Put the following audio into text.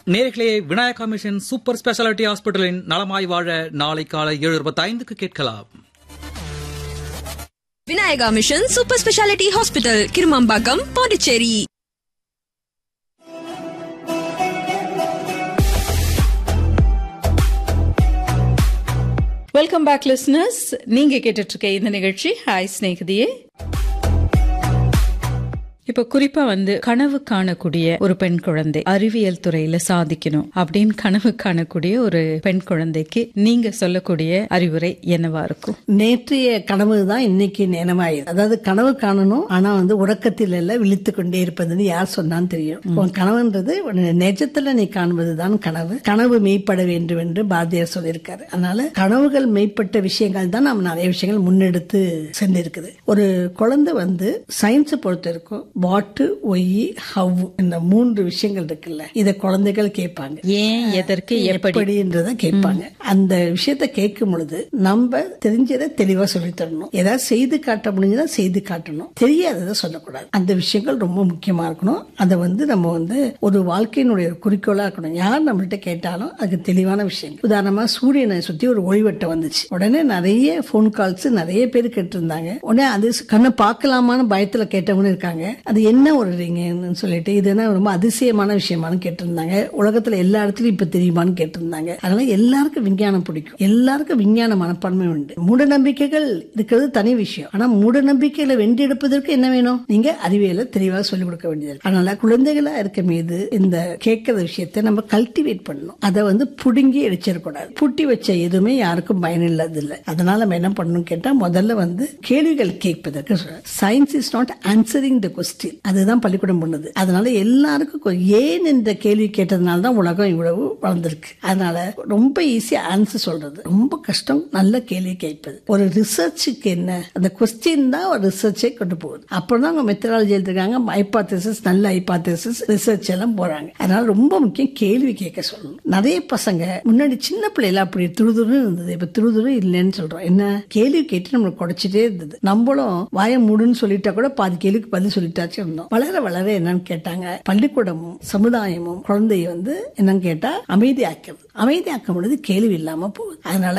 நேர்களே Vinayaka mission super speciality ஹாஸ்பிட்டலின் நலமாய் வாழ நாளை காலை ஏழு இருபத்தி ஐந்துக்கு கேட்கலாம் Vinayaka mission super speciality hospital Kirumampakkam Pondicherry welcome back listeners நீங்க கேட்டுட்டு இருக்க இந்த நிகழ்ச்சி ஹாய் ஸ்நேகிதியே இப்ப குறிப்பா வந்து கனவு காணக்கூடிய ஒரு பெண் குழந்தை அறிவியல் துறையில சாதிக்கணும் அப்படின்னு கனவு காணக்கூடிய ஒரு பெண் குழந்தைக்கு நீங்க சொல்லக்கூடிய அறிவுரை என்னவா இருக்கும் நேற்றைய கனவு தான் இன்னைக்கு நினைவாயுது அதாவது கனவு காணணும் ஆனா வந்து உறக்கத்தில் அல்ல விழித்து கொண்டே இருப்பதுன்னு யார் சொன்னான்னு தெரியும் உன் கனவுன்றது உன்னை நிஜத்துல நீ காண்பதுதான் கனவு கனவு மெய்ப்பட வேண்டும் என்று பாரதியார் சொல்லியிருக்காரு அதனால கனவுகள் மெய்ப்பட்ட விஷயங்கள் தான் நம்ம நிறைய விஷயங்கள் முன்னெடுத்து சென்றிருக்குது ஒரு குழந்தை வந்து சயின்ஸை பொறுத்த இருக்கும் வாட்டு ஒய் ஹவ் இந்த மூன்று விஷயங்கள் இருக்குல்ல இத குழந்தைகள் கேட்பாங்க ஏன் எதற்கு எப்படி எப்படின்றத கேட்பாங்க அந்த விஷயத்த கேட்கும் பொழுது நம்ம தெரிஞ்சதை தெளிவா சொல்லி தரணும் ஏதாவது செய்து காட்ட முடிஞ்சதா செய்து காட்டணும் தெரியாததை சொல்லக்கூடாது அந்த விஷயங்கள் ரொம்ப முக்கியமா இருக்கணும் அதை வந்து நம்ம வந்து ஒரு வாழ்க்கையினுடைய ஒரு குறிக்கோளா இருக்கணும் யார் நம்மள்ட்ட கேட்டாலும் அதுக்கு தெளிவான விஷயங்கள் உதாரணமா சூரியனை சுத்தி ஒரு ஒளிவட்டம் வந்துச்சு உடனே நிறைய போன் கால்ஸ் நிறைய பேர் கேட்டிருந்தாங்க உடனே அது கண்ணை பார்க்கலாமான்னு பயத்துல கேட்டவங்க இருக்காங்க அது என்ன ஒரு ரிங்குன்னு சொல்லிட்டு இது என்ன ரொம்ப அதிசயமான விஷயமானு கேட்டிருந்தாங்க உலகத்துல எல்லா இடத்துலயும் இப்ப தெரியுமான்னு கேட்டிருந்தாங்க அதனால எல்லாருக்கும் விஞ்ஞானம் பிடிக்கும் எல்லாருக்கும் விஞ்ஞான மனப்பான்மை உண்டு மூட நம்பிக்கைகள் இருக்கிறது தனி விஷயம் ஆனா மூட நம்பிக்கையில வென்றி எடுப்பதற்கு என்ன வேணும் நீங்க அறிவியலை தெளிவாக சொல்லிக் கொடுக்க வேண்டியது இருக்கு. அதனால குழந்தைகளா இருக்க மீது இந்த கேட்கிற விஷயத்தை நம்ம கல்டிவேட் பண்ணணும் அதை வந்து புடுங்கி அடிச்சிடக்கூடாது பூட்டி வச்ச எதுவுமே யாருக்கும் பயன் இல்லாத இல்லை அதனால நம்ம என்ன பண்ணணும் கேட்டா முதல்ல வந்து கேள்விகள் கேட்பதற்கு science is not answering the question அதுதான் பள்ளிக்கூடம் பண்ணுது அதனால எல்லாருக்கும் கொ- ஏன் இந்த கேள்வி கேட்டதுனால தான் உலகம் இவ்வளவு வளர்ந்துருக்கு அதனால ரொம்ப ஈஸியா ஆன்சர் சொல்றது ரொம்ப கஷ்டம் நல்ல கேள்வி கேட்பது ஒரு ரிசர்ச்சுக்கு என்ன அந்த கொஸ்டின் தான் ஒரு ரிசர்ச்சை கொண்டு போகுது அப்புறம் தான் அவங்க மெத்தடாலஜி எழுதிருக்காங்க ஹைபாத்தசிஸ் நல்ல ஹைபாத்தசிஸ் ரிசர்ச் எல்லாம் போறாங்க அதனால ரொம்ப முக்கியம் கேள்வி கேட்க சொல்லணும் நிறைய பசங்க முன்னாடி சின்ன பிள்ளைல அப்படி துருதுரு இருந்தது இப்ப துருதுரு இல்லைன்னு சொல்றோம் என்ன கேள்வி கேட்டு நம்மளுக்கு குடைச்சிட்டே இருந்தது நம்மளும் வாய மூடுன்னு சொல்லிட்டா கூட பாதி கேள்விக்கு பதில் சொல்லிட்டாச்சு இருந்தோம் வளர வளர என்னன்னு கேட்டாங்க பள்ளிக்கூடமும் சமுதாயமும் குழந்தைய வந்து என்னன்னு கேட்டா அமைதியாக்கிறது அமைதியாக்கும் பொழுது கேள்வி இல்லாம போகுது அதனால